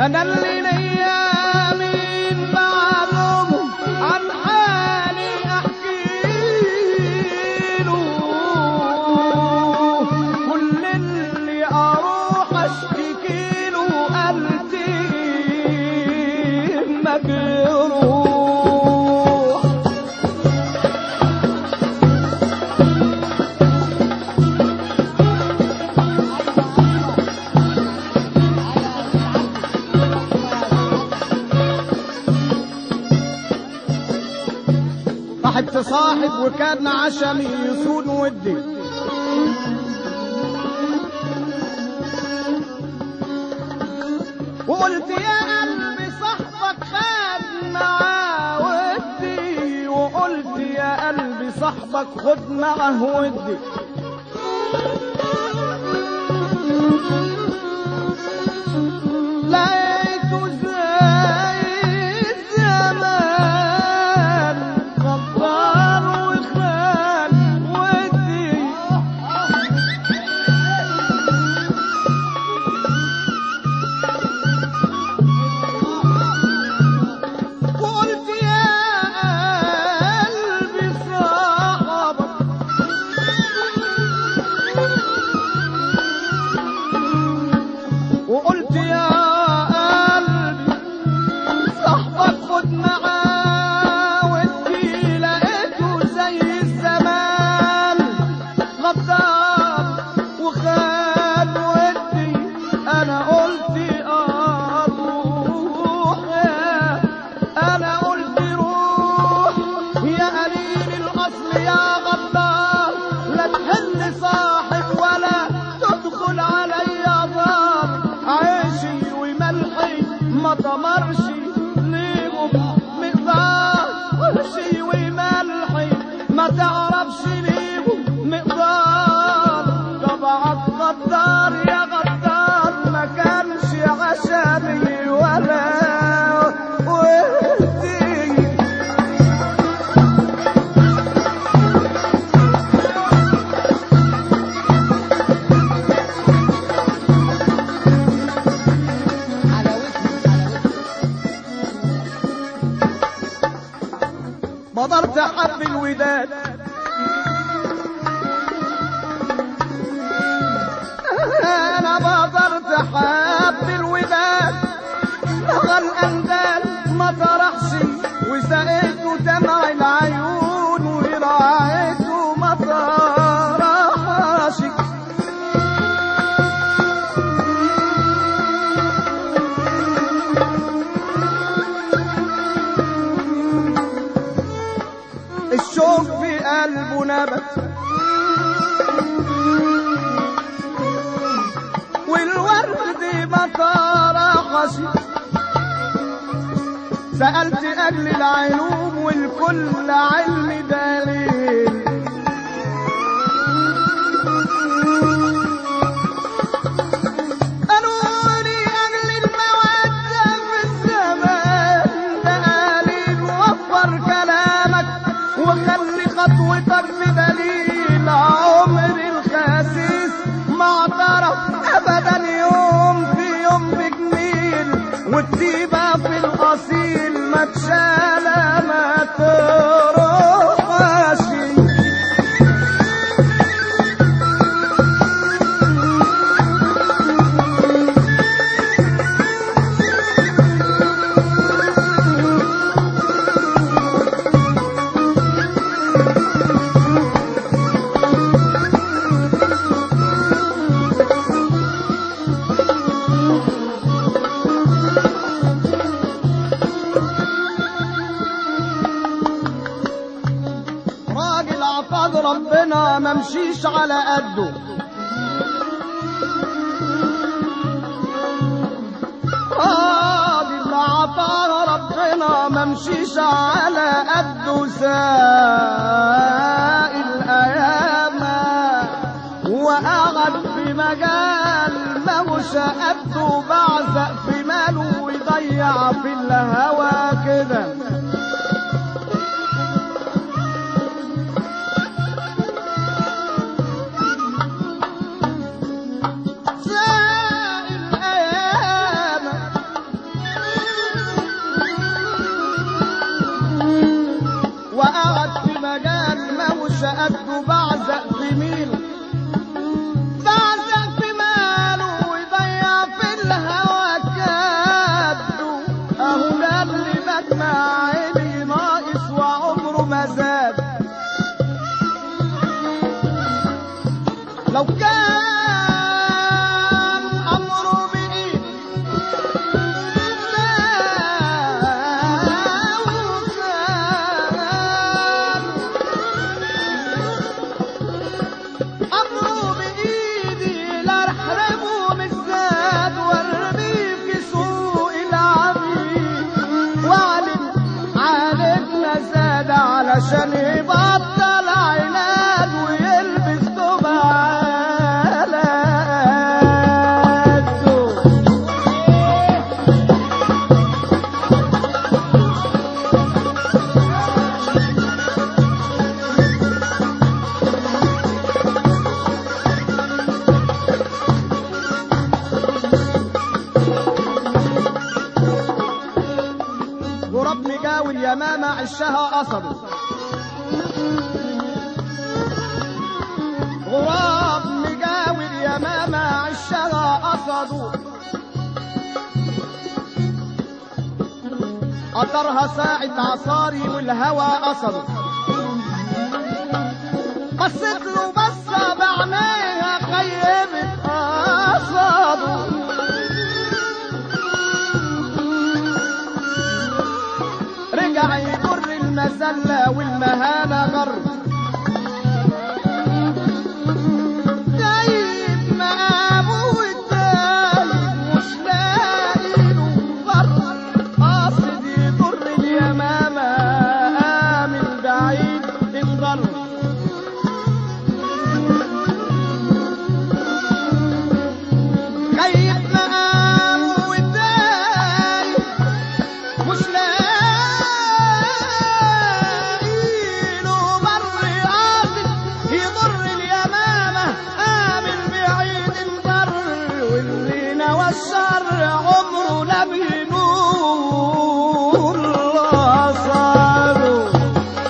انا اللي ليا من بعدهم عن حالي احكي له كل اللي اروح اشتكي له قلبي مجروح صاحبت صاحب وكان عشمي يصون ودي وقلت يا قلبي صاحبك خد معاه ودي وقلت يا قلبي صاحبك خد معاه ودي لقيته زي الزمان غدار وخان ودي وقلت يا قلبي صاحبك وقلت يا قلبي صاحبك خد معاه ودي لقيته زي الزمان غدار وخان ودي انا قلت اروح يا انا قلت روح يا قليل الاصل يا غدار لا تحل صاحب ولا تدخل علي دار عيشي وملحي ما طمرش ليهم مقدار عيشي وملحي ما تعرفش ليهم مقدار طبعك غدار يا غدار ما كانش عشاني ولا ودي بضرت حب الوداد انا بضرت حب الوداد لغى الاندال ما طرحش وسقيته دمع العيون ورعايته ما طرحش الشوق في قلبه نبت والورد ما طرحش سألت أهل العلوم والكل علم دليل قالوا لي أهل المودة في الزمان ده قليل وفر كلامك وخلي خطوتك بدليل عمر الخسيس ما اعترف أبدا يوم في يوم بجميل والطيبة في الأصيل ما تشالى ما تروحش راجل عقاد ربنا ما مشيش على قده راجل عقاد ربنا ما مشيش على قده سائل الايام وقعد في مجال ما هوش قده بعزق في ماله ويضيع في الهوى كده سائل أيام في مجال ما هوش قده بعزق في ميله بعزق في ماله ويضيع في الهوى كاده اهو ده اللي مات مع عيني ناقص وعمره ما زاد لو كان امره بايدي أمره بإيدي لا أحرمه من الزاد وارميه في سوق العبيد وأعلن علينا زاد علشان يبطل عناد ويلبس ثوب على قده غراب مجاوي اليمامة عشها قصده غراب مجاوي اليمامة عشها قصده قطرها ساعة عصاري والهوى قصده بصيت له بصة بعينيها خيبت قصده رجع يجر المسلة والمهانة غر جايب مقامه التاني مش لاقي له غر قاصد يجر اليمامة من بعيد الغر جايب مقامه التاني مش لاقي له مر قاصد يضر اليمامة آمن بعيد البر واللي نوى الشر عمره لم ينور أصاله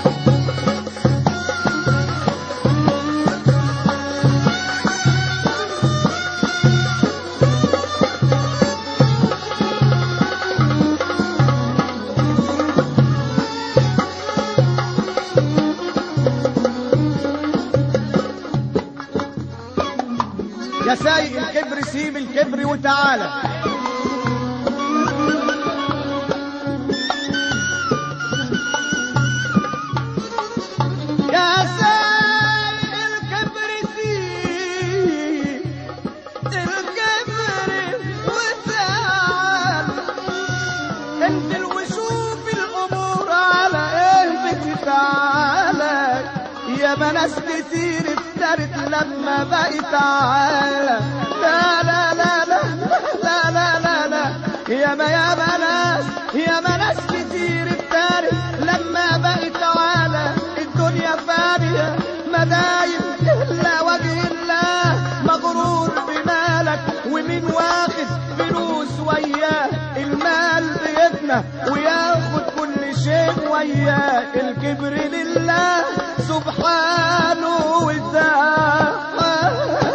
يا سايق الكبر سيب الكبر وتعالى يا سايق الكبر سيب الكبر وتعالى انزل وشوف الامور على ايه بتتعالى يا ما ناس كتير افترت لما بقت تعالى لا لا لا لا لا لا لا لا يا ما يا ما ناس يا ما ناس كتير افترت لما بقت تعالى الدنيا فانية مدايم إلا وجه الله مغرور بمالك ومين واخد فلوس وياه المال بيفنى وياخد كل شيء وياه الكبر لله سبحانه وتعالى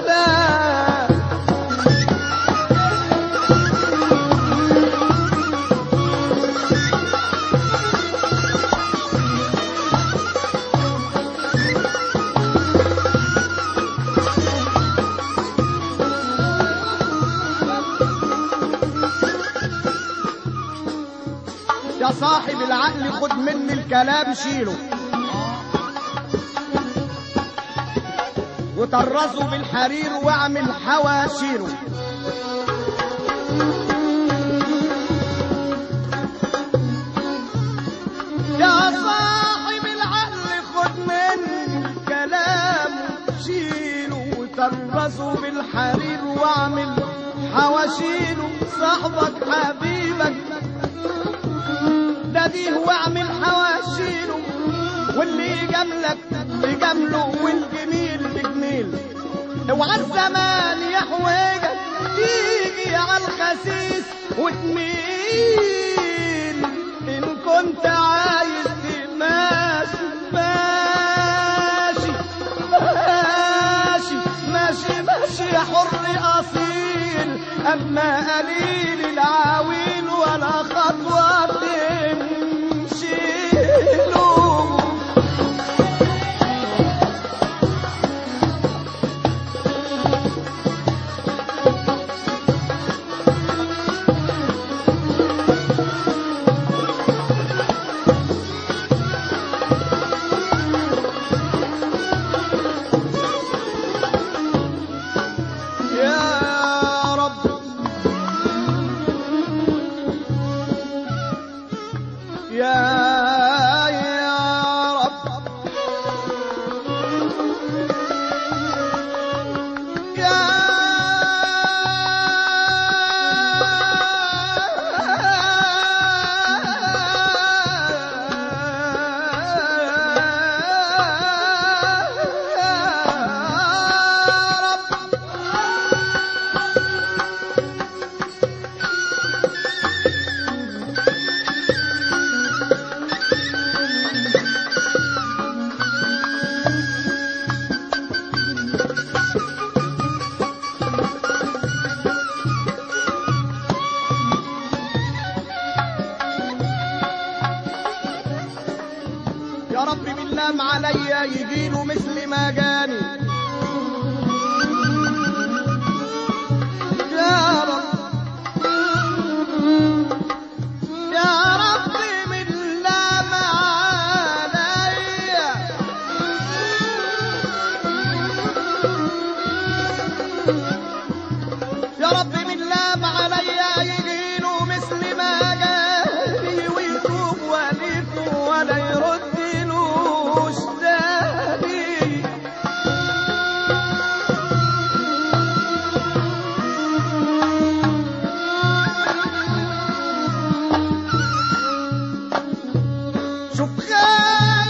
يا صاحب العقل خد مني الكلام شيله وطرزه بالحرير واعمل حواشيره يا صاحب العقل خد مني الكلام شيله وطرزه بالحرير واعمل حواشيله صاحبك حبيبك ناديه واعمل حواشيله واللي يجاملك يجامله والجميل بجميل اوعى الزمان يحوجك تيجي على الخسيس وتميل ان كنت عايز تماشي أما قليل العويل ولا خطوة تمشي له يا رب يا يا رب يا رب يا رب باللام عليا يجيله مثل ما جاني يا رب يا رب باللام عليا يا رب باللام عليا يجيله مثل ما جاني ويتوب وليف ولا يردلوش تاني شوف خير